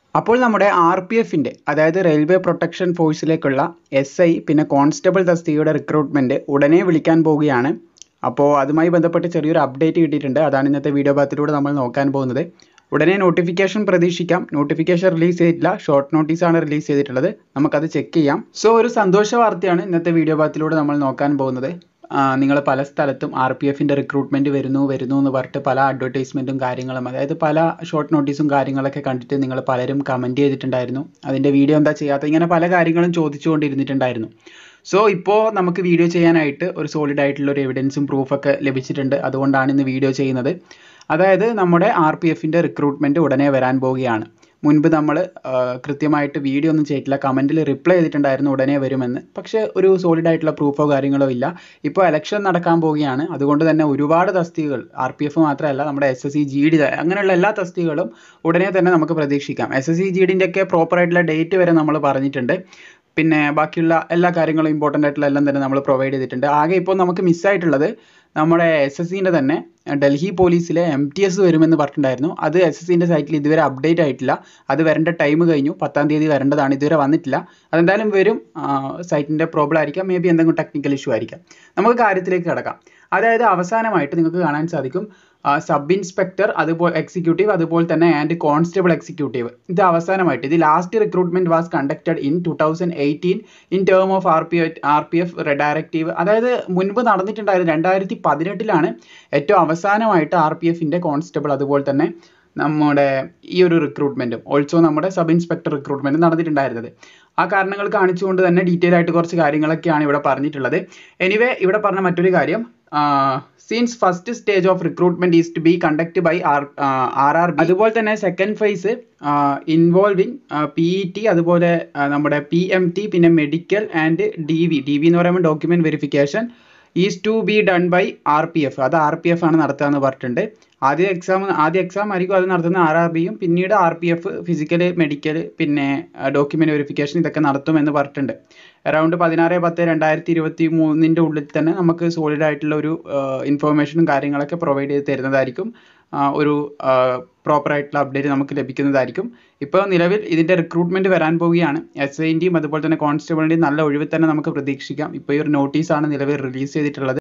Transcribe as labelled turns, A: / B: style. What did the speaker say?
A: അപ്പോൾ നമ്മുടെ R P എഫിൻ്റെ അതായത് റെയിൽവേ പ്രൊട്ടക്ഷൻ ഫോഴ്സിലേക്കുള്ള എസ് ഐ പിന്നെ കോൺസ്റ്റബിൾ തസ്തികയുടെ റിക്രൂട്ട്മെൻറ്റ് ഉടനെ വിളിക്കാൻ പോവുകയാണ് അപ്പോൾ അതുമായി ബന്ധപ്പെട്ട് ചെറിയൊരു അപ്ഡേറ്റ് കിട്ടിയിട്ടുണ്ട് അതാണ് ഇന്നത്തെ വീഡിയോ ഭാഗത്തിലൂടെ നമ്മൾ നോക്കാൻ പോകുന്നത് ഉടനെ നോട്ടിഫിക്കേഷൻ പ്രതീക്ഷിക്കാം നോട്ടിഫിക്കേഷൻ റിലീസ് ചെയ്തിട്ടില്ല ഷോർട്ട് നോട്ടീസാണ് റിലീസ് ചെയ്തിട്ടുള്ളത് നമുക്കത് ചെക്ക് ചെയ്യാം സോ ഒരു സന്തോഷ വാർത്തയാണ് ഇന്നത്തെ വീഡിയോ ഭാഗത്തിലൂടെ നമ്മൾ നോക്കാൻ പോകുന്നത് നിങ്ങൾ പല സ്ഥലത്തും ആർ പി എഫിൻ്റെ റിക്രൂട്ട്മെൻറ്റ് വരുന്നു വരുന്നു എന്ന് പറഞ്ഞിട്ട് പല അഡ്വർടൈസ്മെൻറ്റും കാര്യങ്ങളും അതായത് പല ഷോർട്ട് നോട്ടീസും കാര്യങ്ങളൊക്കെ കണ്ടിട്ട് നിങ്ങൾ പലരും കമൻറ്റ് ചെയ്തിട്ടുണ്ടായിരുന്നു അതിൻ്റെ വീഡിയോ എന്താ ചെയ്യാത്ത ഇങ്ങനെ പല കാര്യങ്ങളും ചോദിച്ചുകൊണ്ടിരുന്നിട്ടുണ്ടായിരുന്നു സോ ഇപ്പോൾ നമുക്ക് വീഡിയോ ചെയ്യാനായിട്ട് ഒരു സോളിഡ് ആയിട്ടുള്ള ഒരു എവിഡൻസും പ്രൂഫൊക്കെ ലഭിച്ചിട്ടുണ്ട് അതുകൊണ്ടാണ് ഇന്ന് വീഡിയോ ചെയ്യുന്നത് അതായത് നമ്മുടെ ആർ പി എഫിൻ്റെ റിക്രൂട്ട്മെൻറ്റ് ഉടനെ വരാൻ പോവുകയാണ് മുൻപ് നമ്മൾ കൃത്യമായിട്ട് വീഡിയോ ഒന്നും ചെയ്തിട്ടില്ല കമൻറ്റിൽ റിപ്ലൈ ചെയ്തിട്ടുണ്ടായിരുന്നു ഉടനെ വരുമെന്ന് പക്ഷേ ഒരു സോളിഡ് ആയിട്ടുള്ള പ്രൂഫോ കാര്യങ്ങളോ ഇല്ല ഇപ്പോൾ ഇലക്ഷൻ നടക്കാൻ പോവുകയാണ് അതുകൊണ്ട് തന്നെ ഒരുപാട് തസ്തികകൾ ആർ പി എഫ് മാത്രമല്ല നമ്മുടെ S S C G D അങ്ങനെയുള്ള എല്ലാ തസ്തികകളും ഉടനെ തന്നെ നമുക്ക് പ്രതീക്ഷിക്കാം എസ് എസ് സി ജി ഡിൻ്റെ ഒക്കെ പ്രോപ്പർ ആയിട്ടുള്ള ഡേറ്റ് വരെ നമ്മൾ പറഞ്ഞിട്ടുണ്ട് പിന്നെ ബാക്കിയുള്ള എല്ലാ കാര്യങ്ങളും ഇമ്പോർട്ടൻ്റ് ആയിട്ടുള്ള എല്ലാം തന്നെ നമ്മൾ പ്രൊവൈഡ് ചെയ്തിട്ടുണ്ട് ആകെ ഇപ്പോൾ നമുക്ക് മിസ്സായിട്ടുള്ളത് നമ്മുടെ എസ് എസ് സിൻ്റെ തന്നെ ഡൽഹി പോലീസിലെ എം ടി എസ് വരുമെന്ന് പറഞ്ഞിട്ടുണ്ടായിരുന്നു അത് എസ് എസ് സിൻ്റെ സൈറ്റിൽ ഇതുവരെ അപ്ഡേറ്റ് ആയിട്ടില്ല അത് വരേണ്ട ടൈം കഴിഞ്ഞു പത്താം തീയതി വരേണ്ടതാണ് ഇതുവരെ വന്നിട്ടില്ല അതെന്തായാലും വരും സൈറ്റിൻ്റെ പ്രോബ്ലം ആയിരിക്കാം മേ ബി എന്തെങ്കിലും ടെക്നിക്കൽ ഇഷ്യൂ ആയിരിക്കാം നമുക്ക് കാര്യത്തിലേക്ക് കിടക്കാം അതായത് അവസാനമായിട്ട് നിങ്ങൾക്ക് കാണാൻ സാധിക്കും സബ് ഇൻസ്പെക്ടർ അതുപോലെ എക്സിക്യൂട്ടീവ് അതുപോലെ തന്നെ ആൻഡ് കോൺസ്റ്റബിൾ എക്സിക്യൂട്ടീവ് ഇത് അവസാനമായിട്ട് ഇത് last recruitment was conducted in two thousand eighteen in term of R P R P F directive അതായത് മുൻപ് നടന്നിട്ടുണ്ടായിരുന്നു രണ്ടായിരത്തി പതിനെട്ടിലാണ് ഏറ്റവും അവസാനമായിട്ട് ആർ പി എഫിൻ്റെ കോൺസ്റ്റബിൾ അതുപോലെ തന്നെ നമ്മുടെ ഈ ഒരു റിക്രൂട്ട്മെൻറ്റും ഓൾസോ നമ്മുടെ സബ് ഇൻസ്പെക്ടർ റിക്രൂട്ട്മെൻറ്റ് നടന്നിട്ടുണ്ടായിരുന്നത് ആ കാരണങ്ങൾ കാണിച്ചുകൊണ്ട് തന്നെ ഡീറ്റെയിൽ ആയിട്ട് കുറച്ച് കാര്യങ്ങളൊക്കെയാണ് ഇവിടെ പറഞ്ഞിട്ടുള്ളത് എനിവേ ഇവിടെ പറഞ്ഞ മറ്റൊരു കാര്യം since first stage of recruitment is to be conduct by R R R അതുപോലെ തന്നെ second phase involving P E T അതുപോലെ നമ്മുടെ പി എം ടി പിന്നെ medical and D V D V എന്ന് പറയുമ്പോൾ document verification is to be done by R P F അത് R P F ആണ് നടത്തുക എന്ന് പറഞ്ഞിട്ടുണ്ട് ആദ്യ എക്സാം ആദ്യ എക്സാം ആയിരിക്കും അത് നടത്തുന്ന ആർ ആർ ബിയും പിന്നീട് R P F physical medical പിന്നെ ഡോക്യുമെന്റ് വെരിഫിക്കേഷൻ ഇതൊക്കെ നടത്തുമെന്ന് പറഞ്ഞിട്ടുണ്ട് അറൗണ്ട് പതിനാറ് പത്ത് രണ്ടായിരത്തി ഇരുപത്തി മൂന്നിൻ്റെ ഉള്ളിൽ തന്നെ നമുക്ക് സോളിഡ് ആയിട്ടുള്ള ഒരു ഇൻഫോർമേഷനും കാര്യങ്ങളൊക്കെ പ്രൊവൈഡ് ചെയ്ത് തരുന്നതായിരിക്കും ഒരു പ്രോപ്പർ ആയിട്ടുള്ള അപ്ഡേറ്റ് നമുക്ക് ലഭിക്കുന്നതായിരിക്കും ഇപ്പോൾ നിലവിൽ ഇതിൻ്റെ റിക്രൂട്ട്മെൻറ്റ് വരാൻ പോവുകയാണ് എസ് ഐൻ്റെയും അതുപോലെ തന്നെ കോൺസ്റ്റബിളിൻ്റെയും നല്ല ഒഴിവിൽ തന്നെ നമുക്ക് പ്രതീക്ഷിക്കാം ഇപ്പോൾ ഈ ഒരു നോട്ടീസാണ് നിലവിൽ റിലീസ് ചെയ്തിട്ടുള്ളത്